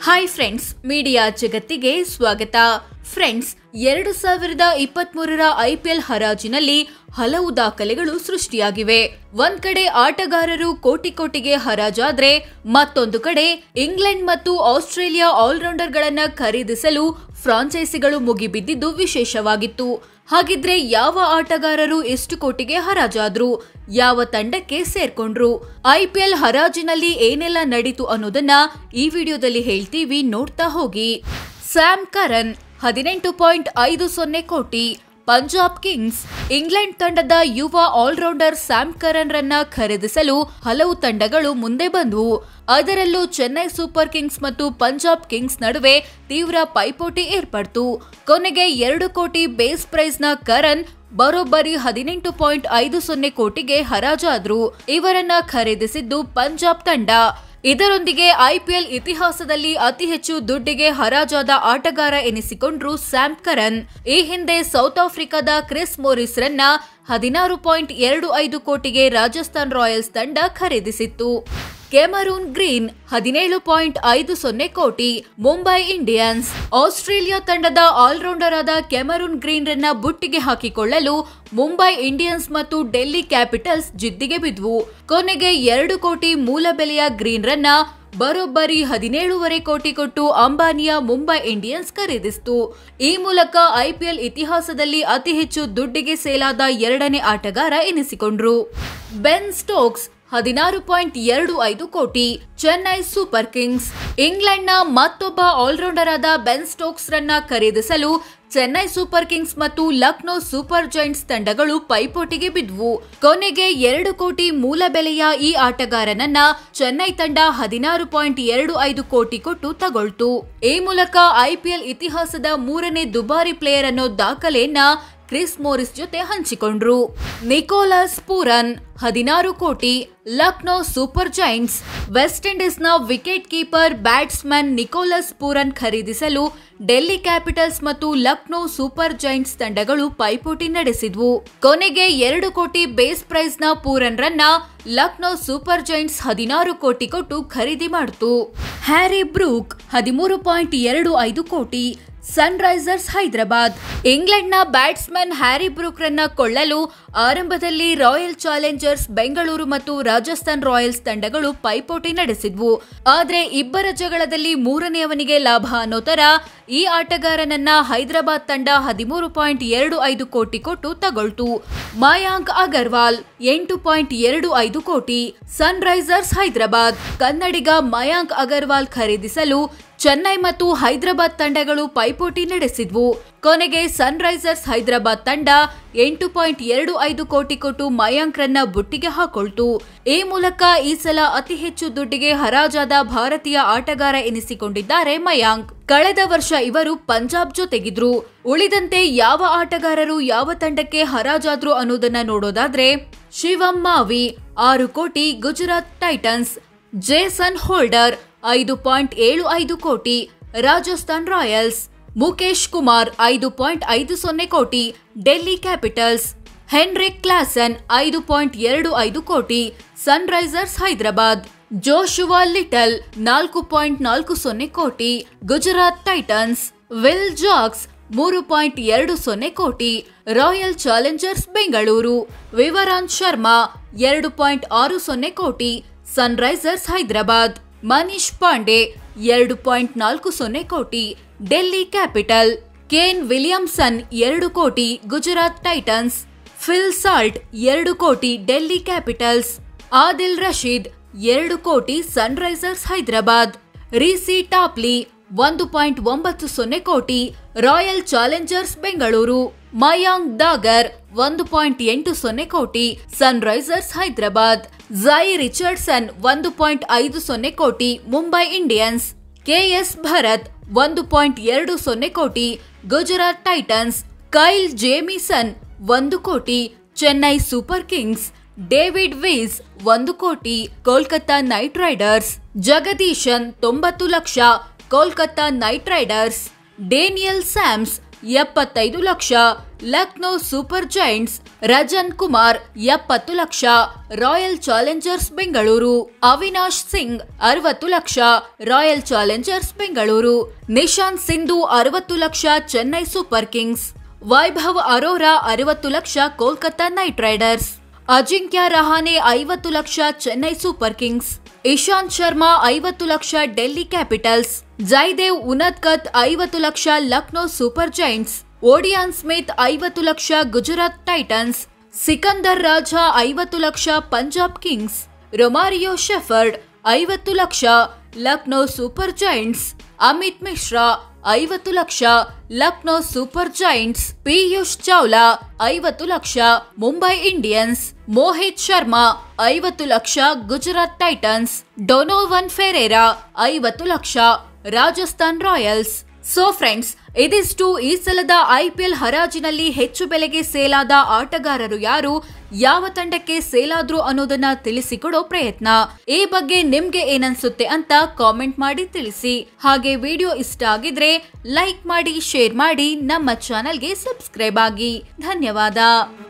hi friends media ಜಗತ್ತಿಗೆ ಸ್ವಾಗತ friends ಎರಡು ಸಾವಿರದ ಇಪ್ಪತ್ಮೂರರ ಐಪಿಎಲ್ ಹರಾಜಿನಲ್ಲಿ ಹಲವು ದಾಖಲೆಗಳು ಸೃಷ್ಟಿಯಾಗಿವೆ ಒಂದ್ ಕಡೆ ಆಟಗಾರರು ಕೋಟಿ ಕೋಟಿಗೆ ಹರಾಜಾದ್ರೆ ಮತ್ತೊಂದು ಕಡೆ ಇಂಗ್ಲೆಂಡ್ ಮತ್ತು ಆಸ್ಟ್ರೇಲಿಯಾ ಆಲ್ರೌಂಡರ್ಗಳನ್ನ ಖರೀದಿಸಲು ಫ್ರಾಂಚೈಸಿಗಳು ಮುಗಿಬಿದ್ದಿದ್ದು ವಿಶೇಷವಾಗಿತ್ತು ಹಾಗಿದ್ರೆ ಯಾವ ಆಟಗಾರರು ಎಷ್ಟು ಕೋಟಿಗೆ ಹರಾಜಾದ್ರು ಯಾವ ತಂಡಕ್ಕೆ ಸೇರ್ಕೊಂಡ್ರು ಐಪಿಎಲ್ ಹರಾಜಿನಲ್ಲಿ ಏನೆಲ್ಲ ನಡೀತು ಅನ್ನೋದನ್ನ ಈ ವಿಡಿಯೋದಲ್ಲಿ ಹೇಳ್ತೀವಿ ನೋಡ್ತಾ ಹೋಗಿ ಸ್ಯಾಮ್ ಕರನ್ ಹದಿನೆಂಟು ಪಾಯಿಂಟ್ ಐದು ಸೊನ್ನೆ ಕೋಟಿ ಪಂಜಾಬ್ ಕಿಂಗ್ಸ್ ಇಂಗ್ಲೆಂಡ್ ತಂಡದ ಯುವ ಆಲ್ರೌಂಡರ್ ಸ್ಯಾಮ್ ಕರನ್ ರನ್ನ ಖರೀದಿಸಲು ಹಲವು ತಂಡಗಳು ಮುಂದೆ ಬಂದವು ಅದರಲ್ಲೂ ಚೆನ್ನೈ ಸೂಪರ್ ಕಿಂಗ್ಸ್ ಮತ್ತು ಪಂಜಾಬ್ ಕಿಂಗ್ಸ್ ನಡುವೆ ತೀವ್ರ ಪೈಪೋಟಿ ಏರ್ಪಡ್ತು ಕೊನೆಗೆ ಎರಡು ಕೋಟಿ ಬೇಸ್ ಪ್ರೈಸ್ನ ಕರನ್ ಬರೋಬ್ಬರಿ ಹದಿನೆಂಟು ಪಾಯಿಂಟ್ ಐದು ಸೊನ್ನೆ ಕೋಟಿಗೆ ಹರಾಜಾದ್ರು ಇವರನ್ನ ಖರೀದಿಸಿದ್ದು ಪಂಜಾಬ್ ತಂಡ ಇದರೊಂದಿಗೆ ಐಪಿಎಲ್ ಇತಿಹಾಸದಲ್ಲಿ ಅತಿ ಹೆಚ್ಚು ದುಡ್ಡಿಗೆ ಹರಾಜಾದ ಆಟಗಾರ ಎನಿಸಿಕೊಂಡ್ರು ಸ್ಯಾಮ್ ಕರನ್ ಈ ಹಿಂದೆ ಸೌತ್ ಆಫ್ರಿಕಾದ ಕ್ರಿಸ್ ಮೋರಿಸ್ ರನ್ನ ಹದಿನಾರು ಪಾಯಿಂಟ್ ಎರಡು ಐದು ಕೋಟಿಗೆ ರಾಜಸ್ಥಾನ್ ರಾಯಲ್ಸ್ ತಂಡ ಖರೀದಿಸಿತ್ತು ಕೆಮರೂನ್ ಗ್ರೀನ್ ಹದಿನೇಳು ಪಾಯಿಂಟ್ ಐದು ಸೊನ್ನೆ ಕೋಟಿ ಮುಂಬೈ ಇಂಡಿಯನ್ಸ್ ಆಸ್ಟ್ರೇಲಿಯಾ ತಂಡದ ಆಲ್ರೌಂಡರ್ ಆದ ಕೆಮರೂನ್ ಗ್ರೀನ್ ರನ್ನ ಬುಟ್ಟಿಗೆ ಹಾಕಿಕೊಳ್ಳಲು ಮುಂಬೈ ಇಂಡಿಯನ್ಸ್ ಮತ್ತು ಡೆಲ್ಲಿ ಕ್ಯಾಪಿಟಲ್ಸ್ ಜಿದ್ದಿಗೆ ಬಿದ್ವು ಕೊನೆಗೆ ಎರಡು ಕೋಟಿ ಮೂಲ ಬೆಲೆಯ ಗ್ರೀನ್ ರನ್ನ ಬರೋಬ್ಬರಿ ಹದಿನೇಳೂವರೆ ಕೋಟಿ ಕೊಟ್ಟು ಅಂಬಾನಿಯ ಮುಂಬೈ ಇಂಡಿಯನ್ಸ್ ಖರೀದಿಸಿತು ಈ ಮೂಲಕ ಐಪಿಎಲ್ ಇತಿಹಾಸದಲ್ಲಿ ಅತಿ ಹೆಚ್ಚು ದುಡ್ಡಿಗೆ ಸೇಲಾದ ಎರಡನೇ ಆಟಗಾರ ಎನಿಸಿಕೊಂಡ್ರು ಬೆನ್ ಸ್ಟೋಕ್ಸ್ ಹದಿನಾರು ಪಾಯಿಂಟ್ ಎರಡು ಐದು ಕೋಟಿ ಚೆನ್ನೈ ಸೂಪರ್ ಕಿಂಗ್ಸ್ ಇಂಗ್ಲೆಂಡ್ನ ಮತ್ತೊಬ್ಬ ಆಲ್ರೌಂಡರ್ ಆದ ಬೆನ್ ಸ್ಟೋಕ್ಸ್ ರನ್ನ ಖರೀದಿಸಲು ಚೆನ್ನೈ ಸೂಪರ್ ಕಿಂಗ್ಸ್ ಮತ್ತು ಲಕ್ನೋ ಸೂಪರ್ ಜೈಂಟ್ಸ್ ತಂಡಗಳು ಪೈಪೋಟಿಗೆ ಬಿದ್ವು ಕೊನೆಗೆ ಎರಡು ಕೋಟಿ ಮೂಲ ಬೆಲೆಯ ಈ ಆಟಗಾರನನ್ನ ಚೆನ್ನೈ ತಂಡ ಹದಿನಾರು ಪಾಯಿಂಟ್ ಎರಡು ಐದು ಕೋಟಿ ಕೊಟ್ಟು ತಗೊಳ್ತು ಈ ಮೂಲಕ ಐಪಿಎಲ್ ಇತಿಹಾಸದ ಮೂರನೇ ದುಬಾರಿ ಪ್ಲೇಯರ್ ಅನ್ನೋ ದಾಖಲೆಯನ್ನ ಕ್ರಿಸ್ ಮೋರಿಸ್ ಜೊತೆ ಹಂಚಿಕೊಂಡ್ರು ನಿಕೋಲಸ್ ಪೂರನ್ ಹದಿನಾರು ಕೋಟಿ ಲಕ್ನೋ ಸೂಪರ್ ಜೈಂಟ್ಸ್ ವೆಸ್ಟ್ ಇಂಡೀಸ್ನ wicket keeper batsman Nicholas Pooran ಖರೀದಿಸಲು ಡೆಲ್ಲಿ ಕ್ಯಾಪಿಟಲ್ಸ್ ಮತ್ತು ಲಕ್ನೋ ಸೂಪರ್ ಜೈಂಟ್ಸ್ ತಂಡಗಳು ಪೈಪೋಟಿ ನಡೆಸಿದ್ವು ಕೊನೆಗೆ ಎರಡು ಕೋಟಿ ಬೇಸ್ ಪ್ರೈಸ್ನ ಪೂರನ್ ರನ್ನ ಲಕ್ನೋ ಸೂಪರ್ ಜೈಂಟ್ಸ್ ಹದಿನಾರು ಕೋಟಿ ಕೊಟ್ಟು ಖರೀದಿ ಮಾಡಿತು ಹ್ಯಾರಿ ಬ್ರೂಕ್ ಹದಿಮೂರು ಪಾಯಿಂಟ್ ಎರಡು ಐದು ಕೋಟಿ ಸನ್ ರೈಸರ್ಸ್ ಹೈದರಾಬಾದ್ ಇಂಗ್ಲೆಂಡ್ನ ಬ್ಯಾಟ್ಸ್ಮನ್ ಹ್ಯಾರಿ ಬ್ರೂಕ್ ರನ್ನ ಕೊಳ್ಳಲು ಆರಂಭದಲ್ಲಿ ರಾಯಲ್ ಚಾಲೆಂಜರ್ಸ್ ಬೆಂಗಳೂರು ಮತ್ತು ರಾಜಸ್ಥಾನ್ ರಾಯಲ್ಸ್ ತಂಡಗಳು ಪೈಪೋಟಿ ನಡೆಸಿದ್ವು ಆದ್ರೆ ಇಬ್ಬರ ಜಗಳದಲ್ಲಿ ಮೂರನೆಯವನಿಗೆ ಲಾಭ ಅನ್ನೋ ತರ ಈ ಆಟಗಾರನನ್ನ ಹೈದರಾಬಾದ್ ತಂಡ ಹದಿಮೂರು ಪಾಯಿಂಟ್ ಎರಡು ಐದು ಕೋಟಿ ಕೊಟ್ಟು ತಗೊಳ್ತು ಮಯಾಂಕ್ ಅಗರ್ವಾಲ್ ಎಂಟು ಪಾಯಿಂಟ್ ಎರಡು ಐದು ಕೋಟಿ ಸನ್ ರೈಸರ್ಸ್ ಹೈದರಾಬಾದ್ ಕನ್ನಡಿಗ ಮಯಾಂಕ್ ಅಗರ್ವಾಲ್ ಖರೀದಿಸಲು ಚೆನ್ನೈ ಮತ್ತು ಹೈದರಾಬಾದ್ ತಂಡಗಳು ಪೈಪೋಟಿ ನಡೆಸಿದ್ವು ಕೊನೆಗೆ ಸನ್ ರೈಸರ್ಸ್ ಹೈದರಾಬಾದ್ ತಂಡ ಎಂಟು ಪಾಯಿಂಟ್ ಎರಡು ಐದು ಕೋಟಿ ಕೊಟ್ಟು ಮಯಾಂಕ್ ರನ್ನ ಬುಟ್ಟಿಗೆ ಹಾಕೊಳ್ತು ಈ ಮೂಲಕ ಈ ಸಲ ಅತಿ ಹೆಚ್ಚು ದುಡ್ಡಿಗೆ ಹರಾಜಾದ ಭಾರತೀಯ ಆಟಗಾರ ಎನಿಸಿಕೊಂಡಿದ್ದಾರೆ ಮಯಾಂಕ್ ಕಳೆದ ವರ್ಷ ಇವರು ಪಂಜಾಬ್ ಜೊತೆಗಿದ್ರು ಉಳಿದಂತೆ ಯಾವ ಆಟಗಾರರು ಯಾವ ತಂಡಕ್ಕೆ ಹರಾಜಾದ್ರು ಅನ್ನೋದನ್ನ ನೋಡೋದಾದ್ರೆ ಶಿವಂ ಮಾವಿ ಆರು ಕೋಟಿ ಗುಜರಾತ್ ಟೈಟನ್ಸ್ ಜೇಸನ್ ಹೋಲ್ಡರ್ ಐದು ಪಾಯಿಂಟ್ ಏಳು ಐದು ಕೋಟಿ ರಾಜಸ್ಥಾನ್ ರಾಯಲ್ಸ್ ಮುಖೇಶ್ ಕುಮಾರ್ ಐದು ಪಾಯಿಂಟ್ ಐದು ಸೊನ್ನೆ ಕೋಟಿ ಡೆಲ್ಲಿ ಕ್ಯಾಪಿಟಲ್ಸ್ ಹೆನ್ರಿಕ್ ಕ್ಲಾಸನ್ ಐದು ಪಾಯಿಂಟ್ ಎರಡು ಐದು ಕೋಟಿ Sunrisers Hyderabad Joshua Little ನಾಲ್ಕು ಪಾಯಿಂಟ್ ನಾಲ್ಕು ಸೊನ್ನೆ ಕೋಟಿ ಗುಜರಾತ್ ಟೈಟನ್ಸ್ ವಿಲ್ ಜಾಕ್ಸ್ ಮೂರು ಪಾಯಿಂಟ್ ಎರಡು ಸೊನ್ನೆ ಕೋಟಿ ರಾಯಲ್ ಚಾಲೆಂಜರ್ಸ್ ಬೆಂಗಳೂರು ವಿವರಾಂತ್ ಶರ್ಮಾ ಎರಡು ಪಾಯಿಂಟ್ ಆರು ಸೊನ್ನೆ ಕೋಟಿ ಸನ್ ರೈಸರ್ಸ್ ಹೈದರಾಬಾದ್ ಮನೀಶ್ ಪಾಂಡೆ ಎರಡು ಪಾಯಿಂಟ್ ನಾಲ್ಕು ಸೊನ್ನೆ ಕೋಟಿ ಡೆಲ್ಲಿ ಕ್ಯಾಪಿಟಲ್ ಕೇನ್ ವಿಲಿಯಮ್ಸನ್ ಎರಡು ಕೋಟಿ ಗುಜರಾತ್ ಟೈಟನ್ಸ್ ಫಿಲ್ ಸಾಲ್ಟ್ ಎರಡು ಕೋಟಿ ಡೆಲ್ಲಿ ಕ್ಯಾಪಿಟಲ್ಸ್ ಆದಿಲ್ ರಶೀದ್ ಎರಡು ಕೋಟಿ ಸನ್ ರೈಸರ್ಸ್ ಹೈದರಾಬಾದ್ ರೀಸಿ ಟಾಪ್ಲಿ ಒಂದು ಪಾಯಿಂಟ್ ಒಂಬತ್ತು ಸೊನ್ನೆ ಕೋಟಿ ರಾಯಲ್ ಚಾಲೆಂಜರ್ಸ್ ಬೆಂಗಳೂರು ಮಯಾಂಕ್ ದಾಗರ್ ಒಂದು ಪಾಯಿಂಟ್ ಎಂಟು ಸೊನ್ನೆ ಕೋಟಿ Sunrisers Hyderabad Jhye Richardson ಒಂದು ಪಾಯಿಂಟ್ ಐದು ಸೊನ್ನೆ ಕೋಟಿ ಮುಂಬೈ ಇಂಡಿಯನ್ಸ್ ಕೆಎಸ್ ಭರತ್ ಒಂದು ಪಾಯಿಂಟ್ ಎರಡು ಸೊನ್ನೆ ಕೋಟಿ ಗುಜರಾತ್ ಟೈಟನ್ಸ್ ಕೈಲ್ ಜೇಮಿಸನ್ ಒಂದು ಕೋಟಿ Chennai Super Kings David Wiese ಒಂದು ಕೋಟಿ ಕೋಲ್ಕತ್ತಾ ನೈಟ್ ರೈಡರ್ಸ್ ಜಗದೀಶನ್ ತೊಂಬತ್ತು ಲಕ್ಷ Kolkata Knight Riders Daniel Sams ಎಪ್ಪತ್ತೈದು ಲಕ್ಷ ಲಕ್ನೋ ಸೂಪರ್ ಜೈಂಟ್ಸ್ ರಜನ್ ಕುಮಾರ್ ಎಪ್ಪತ್ತು ಲಕ್ಷ ರಾಯಲ್ ಚಾಲೆಂಜರ್ಸ್ ಬೆಂಗಳೂರು ಅವಿನಾಶ್ ಸಿಂಗ್ ಅರವತ್ತು ಲಕ್ಷ ರಾಯಲ್ ಚಾಲೆಂಜರ್ಸ್ ಬೆಂಗಳೂರು ನಿಶಾಂತ್ ಸಿಂಧು ಅರವತ್ತು ಲಕ್ಷ ಚೆನ್ನೈ ಸೂಪರ್ ಕಿಂಗ್ಸ್ ವೈಭವ್ ಅರೋರಾ ಅರವತ್ತು ಲಕ್ಷ ಕೋಲ್ಕತಾ ನೈಟ್ ರೈಡರ್ಸ್ ಅಜಿಂಕ್ಯ ರಹಾನೆ ಐವತ್ತು ಲಕ್ಷ ಚೆನ್ನೈ ಸೂಪರ್ ಕಿಂಗ್ಸ್ ಇಶಾಂತ್ ಶರ್ಮಾ ಐವತ್ತು ಲಕ್ಷ ಡೆಲ್ಲಿ ಕ್ಯಾಪಿಟಲ್ಸ್ ಜೈದೇವ್ ಉನದ್ಕತ್ ಐವತ್ತು ಲಕ್ಷ Lucknow Super Giants Odean Smith ಐವತ್ತು ಲಕ್ಷ ಗುಜರಾತ್ ಟೈಟನ್ಸ್ ಸಿಕಂದರ್ ರಾಜಾ ಐವತ್ತು ಲಕ್ಷ ಪಂಜಾಬ್ ಕಿಂಗ್ಸ್ ರೊಮಾರಿಯೋ ಶೆಫರ್ಡ್ ಐವತ್ತು ಲಕ್ಷ ಲಕ್ನೋ ಸೂಪರ್ ಜೈಂಟ್ಸ್ ಅಮಿತ್ ಮಿಶ್ರಾ ಐವತ್ತು ಲಕ್ಷ ಲಕ್ನೋ ಸೂಪರ್ ಜೈಂಟ್ಸ್ ಪಿಯೂಷ್ ಚಾವ್ಲಾ ಐವತ್ತು ಲಕ್ಷ ಮುಂಬೈ ಇಂಡಿಯನ್ಸ್ ಮೋಹಿತ್ ಶರ್ಮಾ ಐವತ್ತು ಲಕ್ಷ ಗುಜರಾತ್ ಟೈಟನ್ಸ್ ಡೊನೋವನ್ ಫೆರೇರಾ ಐವತ್ತು ಲಕ್ಷ ರಾಜಸ್ಥಾನ್ ರಾಯಲ್ಸ್ ಸೊ ಫ್ರೆಂಡ್ಸ್ ಇದಿಷ್ಟು ಈ ಸಲದ ಐಪಿಎಲ್ ಹರಾಜಿನಲ್ಲಿ ಹೆಚ್ಚು ಬೆಲೆಗೆ ಸೇಲಾದ ಆಟಗಾರರು ಯಾರು ಯಾವ ತಂಡಕ್ಕೆ ಸೇಲಾದ್ರು ಅನ್ನೋದನ್ನ ತಿಳಿಸಿಕೊಡೋ ಪ್ರಯತ್ನ ಈ ಬಗ್ಗೆ ನಿಮ್ಗೆ ಏನನ್ಸುತ್ತೆ ಅಂತ ಕಾಮೆಂಟ್ ಮಾಡಿ ತಿಳಿಸಿ ಹಾಗೆ ವಿಡಿಯೋ ಇಷ್ಟ ಆಗಿದ್ರೆ ಲೈಕ್ ಮಾಡಿ ಶೇರ್ ಮಾಡಿ ನಮ್ಮ ಚಾನೆಲ್ಗೆ ಸಬ್ಸ್ಕ್ರೈಬ್ ಆಗಿ ಧನ್ಯವಾದ